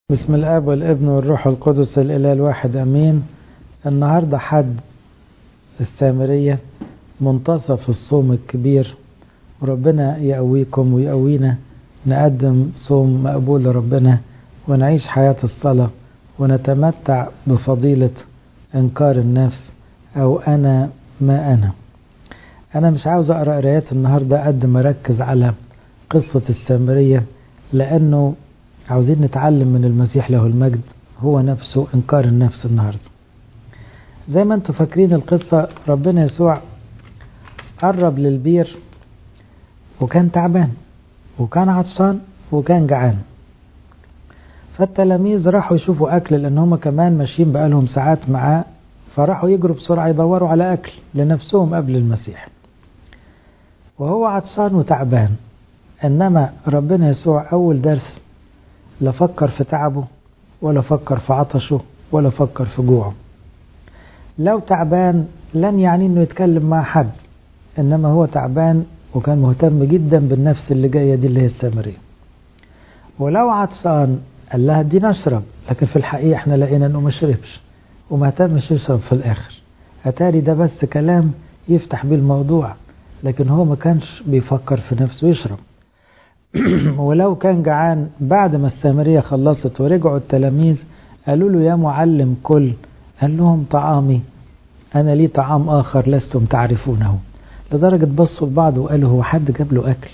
بسم الاب والابن والروح القدس الاله الواحد امين النهارده حد السامريه منتصف الصوم الكبير وربنا يقويكم ويقوينا نقدم صوم مقبول لربنا ونعيش حياه الصلاه ونتمتع بفضيله انكار النفس او انا ما انا انا مش عاوز اقرا قرايات النهارده قد ما اركز على قصه السامريه لانه عاوزين نتعلم من المسيح له المجد هو نفسه انكار النفس النهارده زي ما انتم فاكرين القصة ربنا يسوع قرب للبير وكان تعبان وكان عطشان وكان جعان فالتلاميذ راحوا يشوفوا أكل لأن هم كمان ماشيين بقالهم ساعات معاه فراحوا يجروا بسرعة يدوروا على أكل لنفسهم قبل المسيح وهو عطشان وتعبان إنما ربنا يسوع أول درس لا فكر في تعبه ولا فكر في عطشه ولا فكر في جوعه لو تعبان لن يعني انه يتكلم مع حد انما هو تعبان وكان مهتم جدا بالنفس اللي جايه دي اللي هي السامريه ولو عطسان قال لها ادينا اشرب لكن في الحقيقه احنا لقينا انه ما شربش وما اهتمش يشرب في الاخر اتاري ده بس كلام يفتح بيه الموضوع لكن هو ما كانش بيفكر في نفسه يشرب ولو كان جعان بعد ما السامرية خلصت ورجعوا التلاميذ قالوا له يا معلم كل قال لهم طعامي أنا لي طعام آخر لستم تعرفونه لدرجة بصوا لبعض وقالوا هو حد جاب له أكل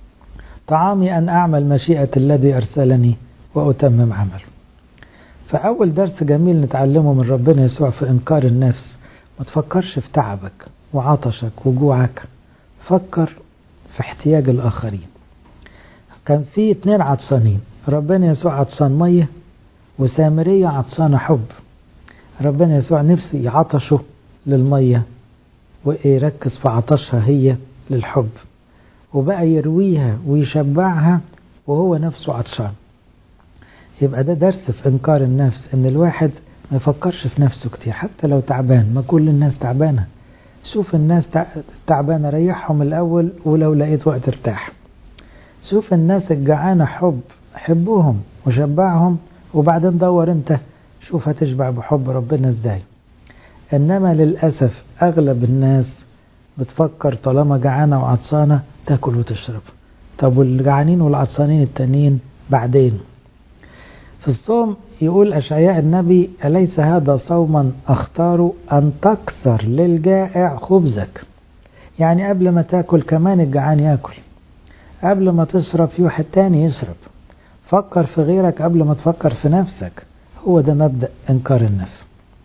طعامي أن أعمل مشيئة الذي أرسلني وأتمم عمله فأول درس جميل نتعلمه من ربنا يسوع في إنكار النفس ما تفكرش في تعبك وعطشك وجوعك فكر في احتياج الآخرين كان في اتنين عطسانين ربنا يسوع عطسان مية وسامرية عطسانة حب ربنا يسوع نفسه يعطشه للمية ويركز في عطشها هي للحب وبقى يرويها ويشبعها وهو نفسه عطشان يبقى ده درس في انكار النفس ان الواحد ما يفكرش في نفسه كتير حتى لو تعبان ما كل الناس تعبانة شوف الناس تعبانة ريحهم الاول ولو لقيت وقت ارتاح شوف الناس الجعانة حب حبوهم وشبعهم وبعدين دور انت شوف هتشبع بحب ربنا ازاي انما للأسف اغلب الناس بتفكر طالما جعانة وعطسانة تاكل وتشرب طب والجعانين والعطسانين التانيين بعدين في الصوم يقول أشعياء النبي أليس هذا صوما أختار أن تكسر للجائع خبزك يعني قبل ما تاكل كمان الجعان ياكل قبل ما تشرب في واحد تاني يشرب فكر في غيرك قبل ما تفكر في نفسك هو ده مبدأ إنكار النفس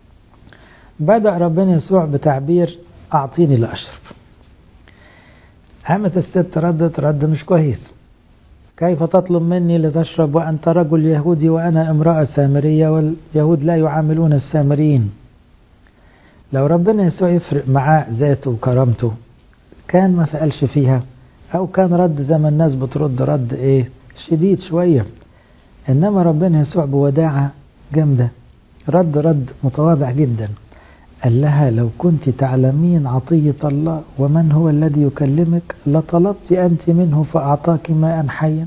بدأ ربنا يسوع بتعبير أعطيني لأشرب قامت الست ردت رد مش كويس كيف تطلب مني لتشرب وأنت رجل يهودي وأنا امرأة سامرية واليهود لا يعاملون السامريين لو ربنا يسوع يفرق معاه ذاته وكرامته كان ما سألش فيها أو كان رد زي ما الناس بترد رد إيه شديد شوية إنما ربنا يسوع بوداعة جامدة رد رد متواضع جدا قال لها لو كنت تعلمين عطية الله ومن هو الذي يكلمك لطلبت أنت منه فأعطاك ماء حيا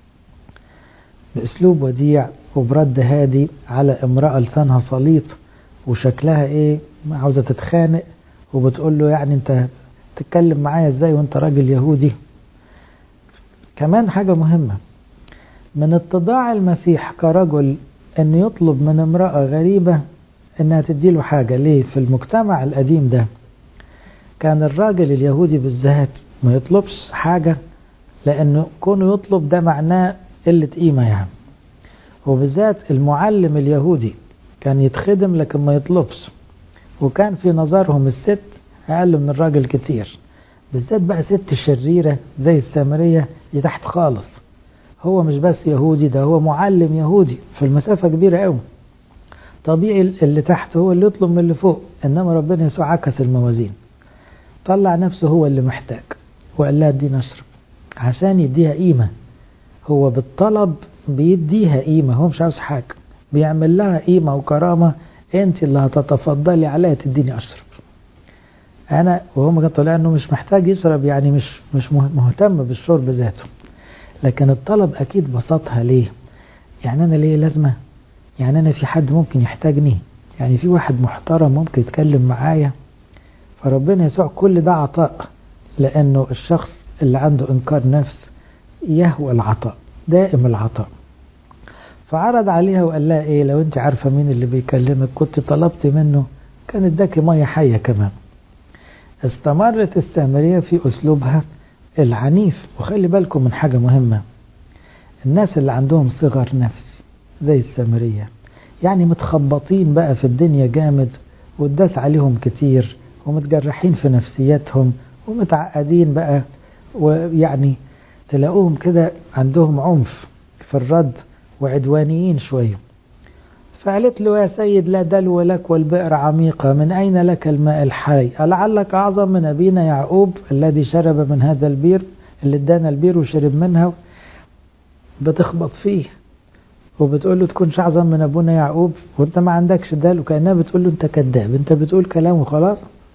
بأسلوب وديع وبرد هادي على امرأة لسانها سليط وشكلها ايه عاوزة تتخانق وبتقول له يعني انت تتكلم معايا ازاي وانت راجل يهودي كمان حاجة مهمة من اتضاع المسيح كرجل ان يطلب من امرأة غريبة انها تديله حاجة ليه في المجتمع القديم ده كان الراجل اليهودي بالذات ما يطلبش حاجة لانه كونه يطلب ده معناه قلة قيمة يعني وبالذات المعلم اليهودي كان يتخدم لكن ما يطلبش وكان في نظرهم الست أقل من الراجل كتير بالذات بقى ست شريرة زي السامرية دي تحت خالص هو مش بس يهودي ده هو معلم يهودي في المسافة كبيرة قوي طبيعي اللي تحت هو اللي يطلب من اللي فوق إنما ربنا يسوع عكس الموازين طلع نفسه هو اللي محتاج وقال لها ادينا اشرب عشان يديها قيمة هو بالطلب بيديها قيمة هو مش عاوز حاجة بيعمل لها قيمة وكرامة انت اللي هتتفضلي عليها تديني اشرب انا وهو كان طالع انه مش محتاج يشرب يعني مش مش مهتم بالشرب ذاته لكن الطلب اكيد بسطها ليه يعني أنا ليه لازمة يعني أنا في حد ممكن يحتاجني يعني في واحد محترم ممكن يتكلم معايا فربنا يسوع كل ده عطاء لأنه الشخص اللي عنده إنكار نفس يهوى العطاء دائم العطاء فعرض عليها وقال لها إيه لو أنت عارفة مين اللي بيكلمك كنت طلبت منه كان اداكي مية حية كمان استمرت السامرية في أسلوبها العنيف وخلي بالكم من حاجة مهمة الناس اللي عندهم صغر نفس زي السامرية يعني متخبطين بقى في الدنيا جامد والداس عليهم كتير ومتجرحين في نفسياتهم ومتعقدين بقى ويعني تلاقوهم كده عندهم عنف في الرد وعدوانيين شوية فقالت له يا سيد لا دلو لك والبئر عميقة من أين لك الماء الحي ألعلك أعظم من أبينا يعقوب الذي شرب من هذا البير اللي ادانا البير وشرب منها بتخبط فيه وبتقول له تكونش أعظم من أبونا يعقوب وانت ما عندكش دال وكأنها بتقول له انت كذاب انت بتقول كلام وخلاص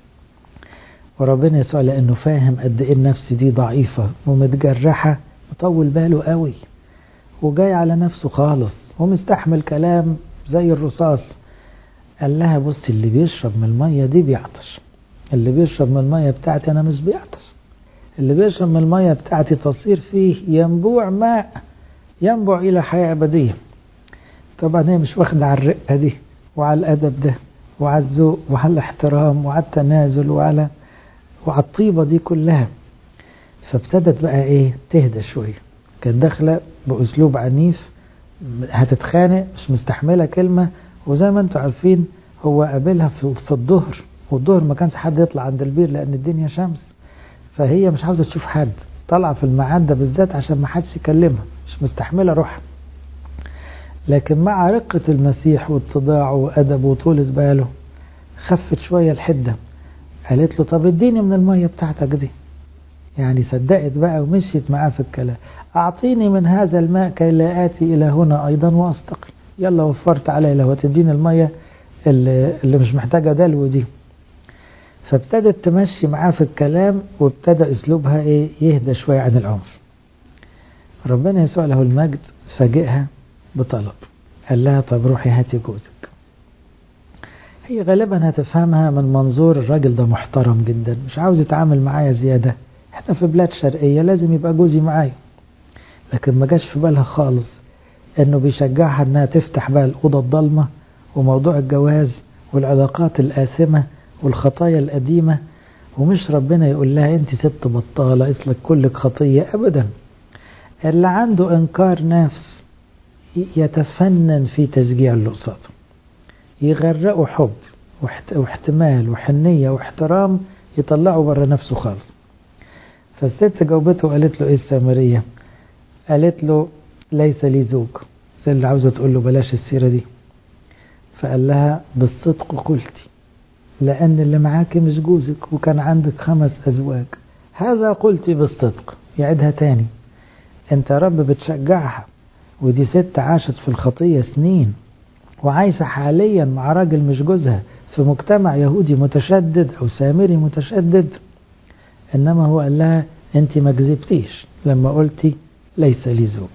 وربنا يسوع لأنه فاهم قد إيه النفس دي ضعيفة ومتجرحة مطول باله قوي وجاي على نفسه خالص ومستحمل كلام زي الرصاص قال لها بصي اللي بيشرب من المية دي بيعطش اللي بيشرب من المية بتاعتي أنا مش بيعطش اللي بيشرب من المية بتاعتي تصير فيه ينبوع ماء ينبع إلى حياة أبدية طبعا هي مش واخدة على الرقة دي وعلى الأدب ده وعلى الذوق وعلى الاحترام وعلى التنازل وعلى وعلى الطيبة دي كلها فابتدت بقى ايه تهدى شوية كانت داخلة بأسلوب عنيف هتتخانق مش مستحملة كلمة وزي ما انتم عارفين هو قابلها في الظهر والظهر ما كانش حد يطلع عند البير لأن الدنيا شمس فهي مش عاوزة تشوف حد طالعة في الميعاد ده بالذات عشان ما حدش يكلمها مش مستحملة روحها لكن مع رقة المسيح واتضاعه وأدبه وطولة باله خفت شوية الحدة قالت له طب اديني من المية بتاعتك دي يعني صدقت بقى ومشيت معاه في الكلام أعطيني من هذا الماء كي لا آتي إلى هنا أيضا وأستقي يلا وفرت علي لو تديني المية اللي, اللي مش محتاجة دلو دي فابتدت تمشي معاه في الكلام وابتدى أسلوبها إيه يهدى شوية عن العنف ربنا يسوع له المجد فاجئها بطلب قال لها طب روحي هاتي جوزك هي غالبا هتفهمها من منظور الراجل ده محترم جدا مش عاوز يتعامل معايا زيادة احنا في بلاد شرقية لازم يبقى جوزي معايا لكن ما جاش في بالها خالص انه بيشجعها انها تفتح بقى الأوضة الضلمة وموضوع الجواز والعلاقات الآثمة والخطايا القديمة ومش ربنا يقول لها انت ست بطالة اصلك كلك خطية ابدا اللي عنده انكار نفس يتفنن في تشجيع اللي قصاده يغرقوا حب واحتمال وحنية واحترام يطلعوا بره نفسه خالص فالست جاوبته وقالت له ايه السامرية قالت له ليس لي زوج زي اللي عاوزة تقول له بلاش السيرة دي فقال لها بالصدق قلتي لأن اللي معاك مش جوزك وكان عندك خمس أزواج هذا قلتي بالصدق يعيدها تاني انت يا رب بتشجعها ودي ست عاشت في الخطية سنين وعايشة حاليا مع راجل مش جوزها في مجتمع يهودي متشدد أو سامري متشدد إنما هو قال لها أنت ما كذبتيش لما قلتي ليس لي زوج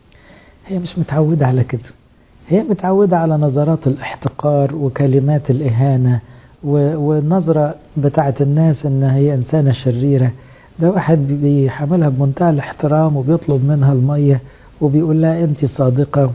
هي مش متعودة على كده هي متعودة على نظرات الاحتقار وكلمات الإهانة والنظرة بتاعت الناس إن هي إنسانة شريرة ده واحد بيحملها بمنتهى الاحترام وبيطلب منها المية وبيقول لها أنت صادقة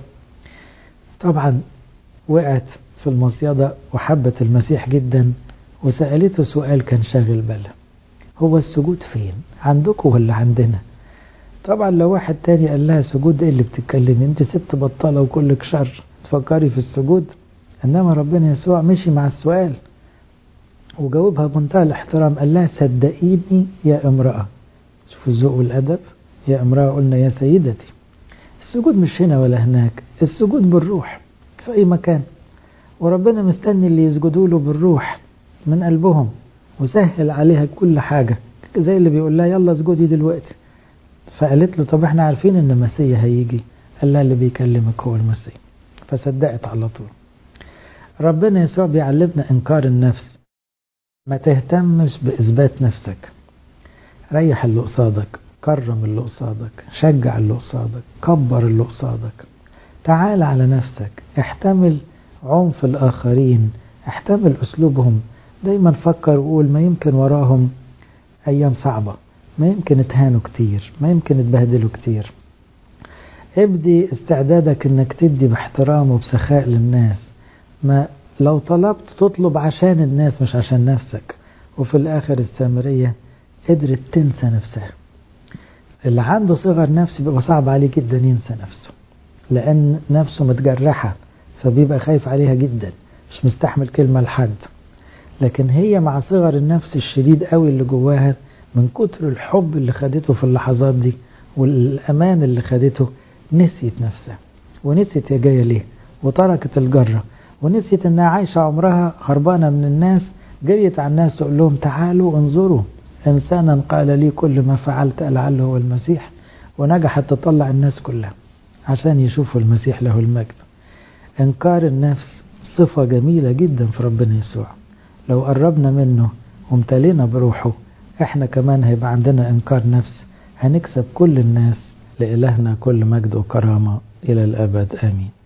طبعا وقعت في المصيدة وحبت المسيح جدا وسألته سؤال كان شاغل بالها هو السجود فين عندكم ولا عندنا طبعا لو واحد تاني قال لها سجود ايه اللي بتتكلمي انت ست بطالة وكلك شر تفكري في السجود انما ربنا يسوع مشي مع السؤال وجاوبها بمنتهى الاحترام قال لها صدقيني يا امرأة شوفوا الذوق والأدب يا امرأة قلنا يا سيدتي السجود مش هنا ولا هناك السجود بالروح في أي مكان وربنا مستني اللي يسجدوا له بالروح من قلبهم وسهل عليها كل حاجة زي اللي بيقول لها يلا اسجدي دلوقتي فقالت له طب احنا عارفين ان المسيح هيجي قال لها اللي بيكلمك هو المسيح فصدقت على طول ربنا يسوع بيعلمنا انكار النفس ما تهتمش باثبات نفسك ريح اللي قصادك كرم اللي قصادك شجع اللي قصادك كبر اللي قصادك تعال على نفسك احتمل عنف الآخرين احتمل أسلوبهم دايما فكر وقول ما يمكن وراهم أيام صعبة ما يمكن اتهانوا كتير ما يمكن اتبهدلوا كتير ابدي استعدادك انك تدي باحترام وبسخاء للناس ما لو طلبت تطلب عشان الناس مش عشان نفسك وفي الاخر السامرية قدرت تنسى نفسها اللي عنده صغر نفس بيبقى صعب عليه جدا ينسى نفسه لان نفسه متجرحة فبيبقى خايف عليها جدا مش مستحمل كلمة لحد لكن هي مع صغر النفس الشديد قوي اللي جواها من كتر الحب اللي خدته في اللحظات دي والأمان اللي خدته نسيت نفسها ونسيت هي جاية ليه وتركت الجرة ونسيت انها عايشة عمرها خربانة من الناس جريت على الناس تقول لهم تعالوا انظروا إنسانا قال لي كل ما فعلت لعله هو المسيح ونجحت تطلع الناس كلها عشان يشوفوا المسيح له المجد إنكار النفس صفة جميلة جدا في ربنا يسوع لو قربنا منه وامتلينا بروحه احنا كمان هيبقى عندنا إنكار نفس هنكسب كل الناس لإلهنا كل مجد وكرامة إلى الأبد آمين